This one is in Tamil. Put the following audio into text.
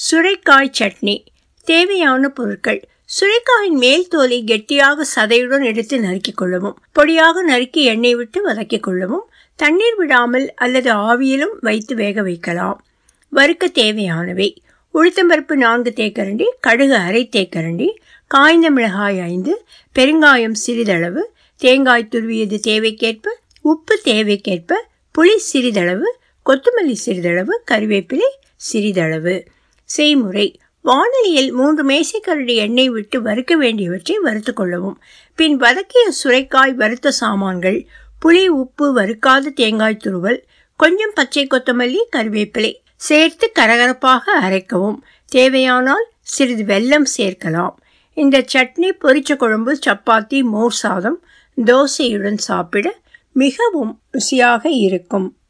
சுரைக்காய் சட்னி தேவையான பொருட்கள் சுரைக்காயின் மேல் தோலை கெட்டியாக சதையுடன் எடுத்து நறுக்கிக் கொள்ளவும் பொடியாக நறுக்கி எண்ணெய் விட்டு வதக்கிக் கொள்ளவும் தண்ணீர் விடாமல் அல்லது ஆவியிலும் வைத்து வேக வைக்கலாம் வறுக்க தேவையானவை உளுத்தம்பருப்பு நான்கு தேக்கரண்டி கடுகு அரை தேக்கரண்டி காய்ந்த மிளகாய் ஐந்து பெருங்காயம் சிறிதளவு தேங்காய் துருவியது தேவைக்கேற்ப உப்பு தேவைக்கேற்ப புளி சிறிதளவு கொத்தமல்லி சிறிதளவு கறிவேப்பிலை சிறிதளவு செய்முறை வானலியில் மூன்று மேசைக்கரண்டி எண்ணெய் விட்டு வறுக்க வேண்டியவற்றை வறுத்து கொள்ளவும் பின் வதக்கிய சுரைக்காய் வறுத்த சாமான்கள் புளி உப்பு வறுக்காத தேங்காய் துருவல் கொஞ்சம் பச்சை கொத்தமல்லி கறிவேப்பிலை சேர்த்து கரகரப்பாக அரைக்கவும் தேவையானால் சிறிது வெல்லம் சேர்க்கலாம் இந்த சட்னி பொரிச்ச குழம்பு சப்பாத்தி மோர் சாதம் தோசையுடன் சாப்பிட மிகவும் ருசியாக இருக்கும்